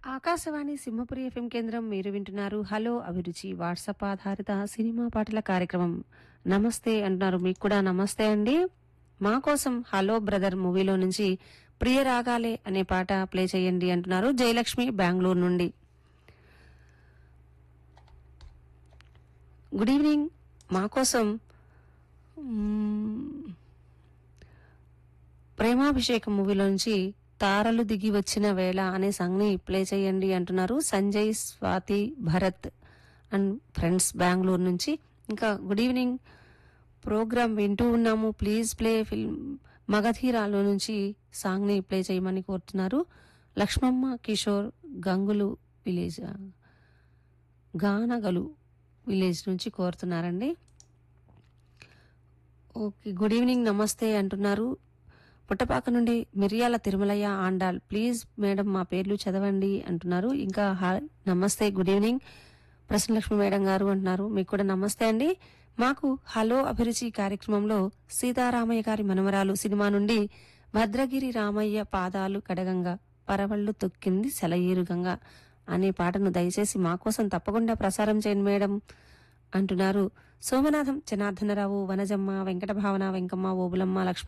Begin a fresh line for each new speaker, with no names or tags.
Akashvani Simhapuri FM కేంద్రం మీరు వింటున్నారు హలో అభిరుచి వాట్సాప్ ఆధారిత సినిమా పాటల కార్యక్రమం నమస్తే అంటున్నారు మీకు కూడా నమస్తే అండి మా కోసం హలో బ్రదర్ మూవీలో నుంచి ప్రియ రాగాలే అనే పాట ప్లే చేయండి అంటున్నారు జయలక్ష్మి బెంగళూరు నుండి గుడ్ ఈవినింగ్ మా కోసం మ్మ్, ప్రేమాభిషేకం మూవీలో నుంచి తారలు దిగి వచ్చిన వేళ అనే సాంగ్ ని ప్లే చేయండి అంటున్నారు సంజయ్ స్వాతి భరత్ అండ్ ఫ్రెండ్స్ బెంగళూరు నుంచి ఇంకా గుడ్ ఈవినింగ్ ప్రోగ్రామ్ వింటూ ఉన్నాము ప్లీజ్ ప్లే ఫిల్మ్ మగధీరాలో నుంచి సాంగ్ ని ప్లే చేయమని కోరుతున్నారు లక్ష్మమ్మ కిషోర్ గంగులు విలేజ్ గానగలు విలేజ్ నుంచి కోరుతున్నారండి ఓకే గుడ్ ఈవినింగ్ నమస్తే అంటున్నారు పుట్టపాక నుండి మిరియాల తిరుమలయ్య ఆండాల్ ప్లీజ్ మేడం మా పేర్లు చదవండి అంటున్నారు ఇంకా హాయ్ నమస్తే గుడ్ ఈవినింగ్ ప్రసన్నలక్ష్మి మేడం గారు అంటున్నారు మీకు కూడా నమస్తే అండి మాకు హలో అభిరుచి కార్యక్రమంలో సీతారామయ్య గారి మనమరాలు సినిమా నుండి భద్రగిరి రామయ్య పాదాలు కడగంగా పరవళ్ళు తొక్కింది సెలయేరుగంగా అనే పాటను దయచేసి మా కోసం తప్పకుండా ప్రసారం చేయండి మేడం అంటున్నారు సోమనాథం జనార్దనరావు వనజమ్మ వెంకట భావన వెంకమ్మ ఓబులమ్మ లక్ష్మణ